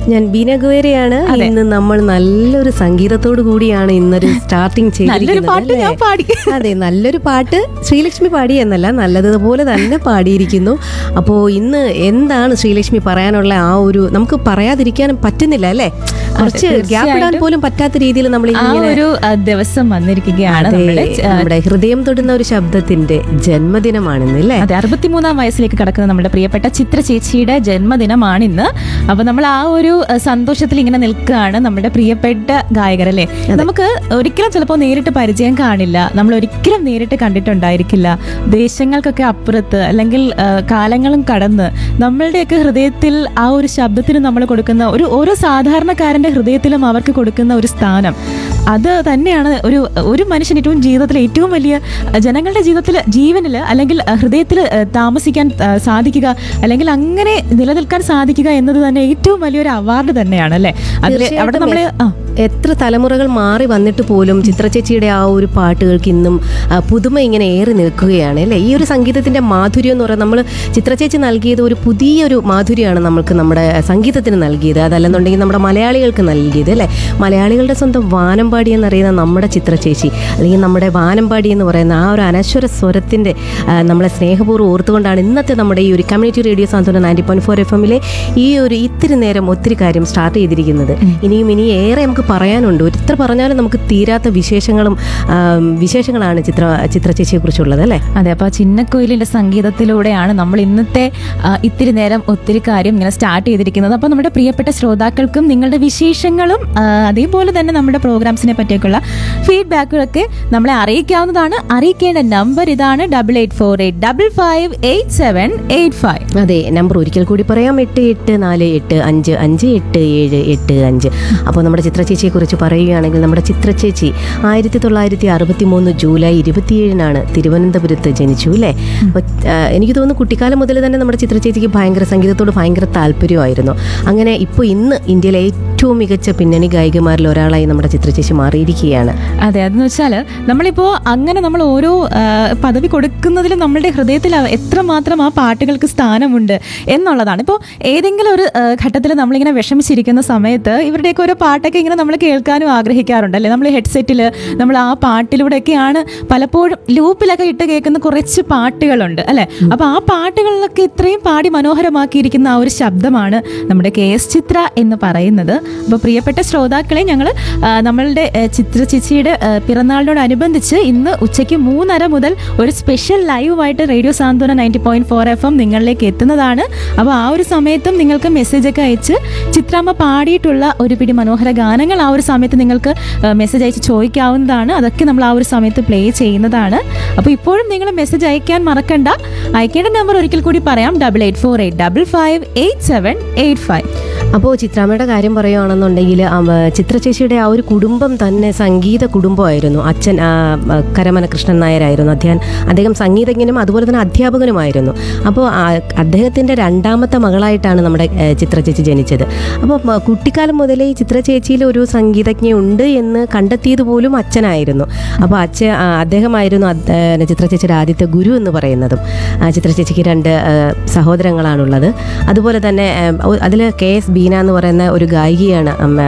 ഞാൻ ബീന ഗുവേരയാണ് ഇന്ന് നമ്മൾ നല്ലൊരു സംഗീതത്തോടു കൂടിയാണ് ഇന്നൊരു സ്റ്റാർട്ടിങ് നല്ലൊരു പാട്ട് ഞാൻ പാടി അതെ നല്ലൊരു പാട്ട് ശ്രീലക്ഷ്മി പാടി എന്നല്ല നല്ലതുപോലെ തന്നെ പാടിയിരിക്കുന്നു അപ്പോൾ ഇന്ന് എന്താണ് ശ്രീലക്ഷ്മി പറയാനുള്ള ആ ഒരു നമുക്ക് പറയാതിരിക്കാൻ പറ്റുന്നില്ല അല്ലേ കുറച്ച് ഗ്യാപ്പ് ഇടാൻ പോലും പറ്റാത്ത രീതിയിൽ നമ്മൾ ആ ഇങ്ങനെ ഒരു ആ, ദിവസം വന്നിരിക്കുകയാണ് അതെ, നമ്മുടെ ആ, നമ്മുടെ ഹൃദയം തൊടുന്ന ഒരു ശബ്ദത്തിന്റെ ജന്മദിനമാണിന്ന് അല്ലേ അതെ അറുപത്തിമൂന്നാം വയസ്സിലേക്ക് കടക്കുന്ന നമ്മുടെ പ്രിയപ്പെട്ട ചിത്ര ചേച്ചിയുടെ ജന്മദിനമാണ് ഇന്ന് അപ്പൊ നമ്മൾ ആ ഒരു അഹ്, സന്തോഷത്തിൽ ഇങ്ങനെ നിൽക്കുകയാണ് നമ്മുടെ പ്രിയപ്പെട്ട ഗായകർ അല്ലേ നമുക്ക് ഒരിക്കലും ചിലപ്പോൾ നേരിട്ട് പരിചയം കാണില്ല നമ്മൾ ഒരിക്കലും നേരിട്ട് കണ്ടിട്ടുണ്ടായിരിക്കില്ല ദേശങ്ങൾക്കൊക്കെ അപ്പുറത്ത് അല്ലെങ്കിൽ അഹ്, കാലങ്ങളും കടന്ന് നമ്മളുടെയൊക്കെ ഹൃദയത്തിൽ ആ ഒരു ശബ്ദത്തിന് നമ്മൾ കൊടുക്കുന്ന ഒരു ഓരോ സാധാരണക്കാരന്റെ ഹൃദയത്തിലും അവർക്ക് കൊടുക്കുന്ന ഒരു സ്ഥാനം അത് തന്നെയാണ് ഒരു ഒരു മനുഷ്യൻ ഏറ്റവും ജീവിതത്തിൽ ഏറ്റവും വലിയ അഹ്, ജനങ്ങളുടെ ജീവിതത്തിൽ ജീവനിൽ അല്ലെങ്കിൽ ഹൃദയത്തിൽ താമസിക്കാൻ അഹ്, സാധിക്കുക അല്ലെങ്കിൽ അങ്ങനെ നിലനിൽക്കാൻ സാധിക്കുക എന്നത് തന്നെ ഏറ്റവും വലിയൊരു അവാർഡ് തന്നെയാണ് അല്ലേ അതിൽ അവിടെ നമ്മൾ എത്ര തലമുറകൾ മാറി വന്നിട്ട് പോലും ചിത്രചേച്ചിയുടെ ആ ഒരു പാട്ടുകൾക്ക് ഇന്നും ആ, പുതുമ ഇങ്ങനെ ഏറി നിൽക്കുകയാണ് അല്ലേ ഈ ഒരു സംഗീതത്തിന്റെ മാധുര്യം എന്ന് പറയുന്നത് നമ്മൾ ചിത്രചേച്ചി നൽകിയത് ഒരു പുതിയൊരു മാധുര്യമാണ് നമ്മൾക്ക് നമ്മുടെ സംഗീതത്തിന് നൽകിയത് അതല്ലെന്നുണ്ടെങ്കിൽ നമ്മുടെ മലയാളികൾക്ക് നൽകിയത് അല്ലേ മലയാളികളുടെ സ്വന്തം വാനമ്പാടി എന്നറിയുന്ന നമ്മുടെ ചിത്രചേച്ചി അല്ലെങ്കിൽ നമ്മുടെ വാനമ്പാടി എന്ന് പറയുന്ന ആ ഒരു അനശ്വര സ്വരത്തിന്റെ ആ, നമ്മളെ സ്നേഹപൂർവ്വം ഓർത്തുകൊണ്ടാണ് ഇന്നത്തെ നമ്മുടെ ഈ ഒരു community radio Santhwana ninety point four F എമ്മിലെ ഈ ഒരു ഇത്തിരി നേരം ഒത്തിരി കാര്യം സ്റ്റാർട്ട് ചെയ്തിരിക്കുന്നത് ഇനിയും ഇനി ഏറെ നമുക്ക് പറയാനുണ്ട് എത്ര പറഞ്ഞാലും നമുക്ക് തീരാത്ത വിശേഷങ്ങളും ആം, വിശേഷങ്ങളാണ് ചിത്ര ചിത്ര ചേച്ചിയെ കുറിച്ചുള്ളത് അല്ലേ അതെ അപ്പൊ ചിന്നക്കുയിലിന്റെ സംഗീതത്തിലൂടെയാണ് നമ്മൾ ഇന്നത്തെ ആ, ഇത്തിരി നേരം ഒത്തിരി കാര്യം ഇങ്ങനെ സ്റ്റാർട്ട് ചെയ്തിരിക്കുന്നത് അപ്പൊ നമ്മുടെ പ്രിയപ്പെട്ട ശ്രോതാക്കൾക്കും നിങ്ങളുടെ വിശേഷങ്ങളും ആ, അതേപോലെ തന്നെ നമ്മുടെ പ്രോഗ്രാംസിനെ പറ്റിയൊക്കെയുള്ള ഫീഡ്ബാക്കുകളൊക്കെ നമ്മളെ അറിയിക്കാവുന്നതാണ് അറിയിക്കേണ്ട നമ്പർ ഇതാണ് double eight four eight double five eight seven eight five അതെ നമ്പർ ഒരിക്കൽ കൂടി പറയാം എട്ട് എട്ട് നാല് എട്ട് അഞ്ച് അഞ്ച് എട്ട് ഏഴ് എട്ട് അഞ്ച് അപ്പോൾ നമ്മുടെ ചിത്രചേച്ചിയെ കുറിച്ച് പറയുകയാണെങ്കിൽ നമ്മുടെ ചിത്രചേച്ചി ആയിരത്തി തൊള്ളായിരത്തി അറുപത്തി മൂന്ന് ജൂലൈ ഇരുപത്തിയേഴിനാണ് തിരുവനന്തപുരത്ത് ജനിച്ചു അല്ലേ അപ്പോൾ എനിക്ക് തോന്നുന്നു കുട്ടിക്കാലം മുതൽ തന്നെ നമ്മുടെ ചിത്രചേച്ചിക്ക് ഭയങ്കര സംഗീതത്തോട് ഭയങ്കര താല്പര്യമായിരുന്നു അങ്ങനെ ഇപ്പോൾ ഇന്ന് ഇന്ത്യയിലെ ഏറ്റവും മികച്ച പിന്നണി ഗായികമാരിൽ ഒരാളായി നമ്മുടെ ചിത്രചേച്ചി മാറിയിരിക്കുകയാണ് അതെ അതെന്ന് വെച്ചാൽ നമ്മളിപ്പോ അങ്ങനെ നമ്മൾ ഓരോ ആ, പദവി കൊടുക്കുന്നതിൽ നമ്മളുടെ ഹൃദയത്തിൽ അവ- എത്രമാത്രം ആ പാട്ടുകൾക്ക് സ്ഥാനമുണ്ട് എന്നുള്ളതാണ് ഇപ്പോൾ ഏതെങ്കിലും ഒരു ഘട്ടത്തിൽ നമ്മളിങ്ങനെ വിഷമിച്ചിരിക്കുന്ന സമയത്ത് ഇവരുടെയൊക്കെ ഓരോ പാട്ടൊക്കെ ഇങ്ങനെ നമ്മൾ കേൾക്കാനും ആഗ്രഹിക്കാറുണ്ട് അല്ലേ നമ്മൾ ഹെഡ്സെറ്റിൽ നമ്മൾ ആ പാട്ടിലൂടെയൊക്കെയാണ് പലപ്പോഴും ലൂപ്പിലൊക്കെ ഇട്ട് കേൾക്കുന്ന കുറച്ച് പാട്ടുകളുണ്ട് അല്ലേ അപ്പോൾ ആ പാട്ടുകളിലൊക്കെ ഇത്രയും പാടി മനോഹരമാക്കിയിരിക്കുന്ന ആ ഒരു ശബ്ദമാണ് നമ്മുടെ കെ എസ് ചിത്ര എന്ന് പറയുന്നത് അപ്പോൾ പ്രിയപ്പെട്ട ശ്രോതാക്കളെ ഞങ്ങൾ നമ്മളുടെ ആ, ചിത്ര ചേച്ചിയുടെ ആ, പിറന്നാളിനോടനുബന്ധിച്ച് ഇന്ന് ഉച്ചയ്ക്ക് മൂന്നര മുതൽ ഒരു സ്പെഷ്യൽ ലൈവായിട്ട് radio Santhwana ninety point four F M നിങ്ങളിലേക്ക് എത്തുന്നതാണ് അപ്പോൾ ആ ഒരു സമയത്തും നിങ്ങൾക്ക് മെസ്സേജ് ഒക്കെ അയച്ച് ചിത്രാമ്മ പാടിയിട്ടുള്ള ഒരു പിടി മനോഹര ഗാനങ്ങൾ ആ ഒരു സമയത്ത് നിങ്ങൾക്ക് മെസ്സേജ് അയച്ച് ചോദിക്കാവുന്നതാണ് അതൊക്കെ നമ്മൾ ആ ഒരു സമയത്ത് പ്ലേ ചെയ്യുന്നതാണ് അപ്പോൾ ഇപ്പോഴും നിങ്ങൾ മെസ്സേജ് അയക്കാൻ മറക്കണ്ട അയക്കേണ്ട നമ്പർ ഒരിക്കൽ കൂടി പറയാം double eight four eight double five eight seven eight five അപ്പോൾ ചിത്രാമ്മയുടെ കാര്യം പറയുകയാണെന്നുണ്ടെങ്കിൽ ചിത്ര ചേച്ചിയുടെ ആ ഒരു കുടുംബം തന്നെ സംഗീത കുടുംബമായിരുന്നു അച്ഛൻ ആ, ആ, കരമന കൃഷ്ണൻ നായരായിരുന്നു അദ്ദേഹം അദ്ദേഹം സംഗീതജ്ഞനും അതുപോലെ തന്നെ അധ്യാപകനുമായിരുന്നു അപ്പോൾ അദ്ദേഹത്തിൻ്റെ രണ്ടാമത്തെ മകളായിട്ടാണ് നമ്മുടെ ഏ, ചിത്ര ചേച്ചി ജനിച്ചത് അപ്പോൾ മ, കുട്ടിക്കാലം മുതലേ ഈ ചിത്ര ചേച്ചിയിൽ ഒരു സംഗീതജ്ഞ ഉണ്ട് എന്ന് കണ്ടെത്തിയത് പോലും അച്ഛനായിരുന്നു അപ്പോൾ അച്ഛൻ ആ, അദ്ദേഹമായിരുന്നു അത്- ഏ, ചിത്ര ചേച്ചിയുടെ ആദ്യത്തെ ഗുരു എന്ന് പറയുന്നതും ആ, ചിത്ര ചേച്ചിക്ക് രണ്ട് ഏ, സഹോദരങ്ങളാണുള്ളത് അതുപോലെ തന്നെ അതിൽ കെ എസ് ബീന എന്ന് പറയുന്ന ഒരു ഗായികയാണ് അമ്മ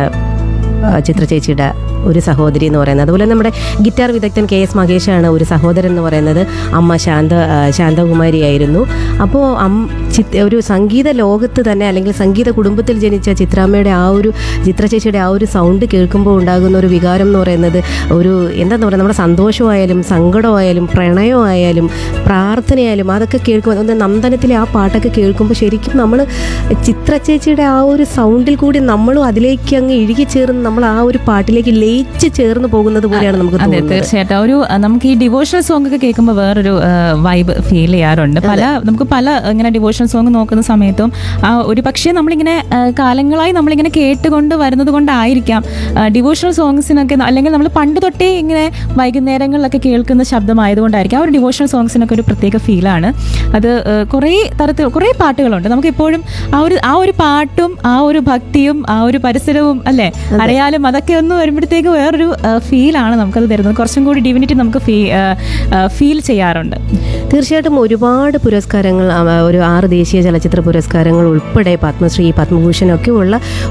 ആ, ചിത്ര ചേച്ചിയുടെ ഒരു സഹോദരി എന്ന് പറയുന്നത് അതുപോലെ നമ്മുടെ ഗിറ്റാർ വിദഗ്ധൻ കെ എസ് മഹേഷാണ് ഒരു സഹോദരൻ എന്ന് പറയുന്നത് അമ്മ ശാന്ത ആ, ശാന്തകുമാരിയായിരുന്നു അപ്പോൾ അം ചിത് ഒരു സംഗീത ലോകത്ത് തന്നെ അല്ലെങ്കിൽ സംഗീത കുടുംബത്തിൽ ജനിച്ച ചിത്രാമ്മയുടെ ആ ഒരു ചിത്ര ചേച്ചിയുടെ ആ ഒരു സൗണ്ട് കേൾക്കുമ്പോൾ ഉണ്ടാകുന്ന ഒരു വികാരം എന്ന് പറയുന്നത് ഒരു എന്താന്ന് പറയുക നമ്മുടെ സന്തോഷമായാലും സങ്കടമായാലും പ്രണയമായാലും പ്രാർത്ഥനയായാലും അതൊക്കെ കേൾക്കുമ്പോൾ ഒന്ന് നന്ദനത്തിലെ ആ പാട്ടൊക്കെ കേൾക്കുമ്പോൾ ശരിക്കും നമ്മൾ ചിത്ര ചേച്ചിയുടെ ആ ഒരു സൗണ്ടിൽ കൂടി നമ്മളും അതിലേക്ക് അങ്ങ് ഇഴുകി ചേർന്ന് നമ്മൾ ആ ഒരു പാട്ടിലേക്ക് ലയിച്ച് ചേർന്ന് പോകുന്നത് പോലെയാണ് നമുക്ക് അതെ തോന്നുന്നത് തീർച്ചയായിട്ടും ഒരു ആ, നമുക്ക് ഈ ഡിവോഷണൽ സോങ് ഒക്കെ കേൾക്കുമ്പോൾ വേറൊരു വൈബ് ഫീൽ ചെയ്യാറുണ്ട് പല നമുക്ക് പല ഇങ്ങനെ ഡിവോഷണൽ സോങ് നോക്കുന്ന സമയത്തും ആ, ഒരു പക്ഷേ നമ്മളിങ്ങനെ ആ, കാലങ്ങളായി നമ്മളിങ്ങനെ കേട്ടുകൊണ്ട് വരുന്നത് കൊണ്ടായിരിക്കാം ഡിവോഷണൽ സോങ്സിനൊക്കെ അല്ലെങ്കിൽ നമ്മൾ പണ്ട് തൊട്ടേ ഇങ്ങനെ വൈകുന്നേരങ്ങളിലൊക്കെ കേൾക്കുന്ന ശബ്ദമായതുകൊണ്ടായിരിക്കും ആ ഒരു ഡിവോഷണൽ സോങ്സിനൊക്കെ ഒരു പ്രത്യേക ഫീലാണ് അത് ആ, കുറേ തരത്തിൽ കുറേ പാട്ടുകളുണ്ട് നമുക്ക് എപ്പോഴും ആ ഒരു ആ ഒരു പാട്ടും ആ ഒരു ഭക്തിയും ആ ഒരു പരിസരവും അല്ലേ അടയാലും അതൊക്കെ ഒന്ന് വരുമ്പോഴത്തേക്ക് വേറൊരു ഫീലാണ് നമുക്കത് തരുന്നത് കുറച്ചും കൂടി ഡിവിനിറ്റി നമുക്ക് ഫീൽ ചെയ്യാറുണ്ട് തീർച്ചയായിട്ടും ഒരുപാട് പുരസ്കാരങ്ങൾ ആ, ഒരു ആറ് ദേശീയ ചലച്ചിത്ര പുരസ്കാരങ്ങൾ ഉൾപ്പെടെ പത്മശ്രീ പത്മഭൂഷൺ ഒക്കെ ഉള്ള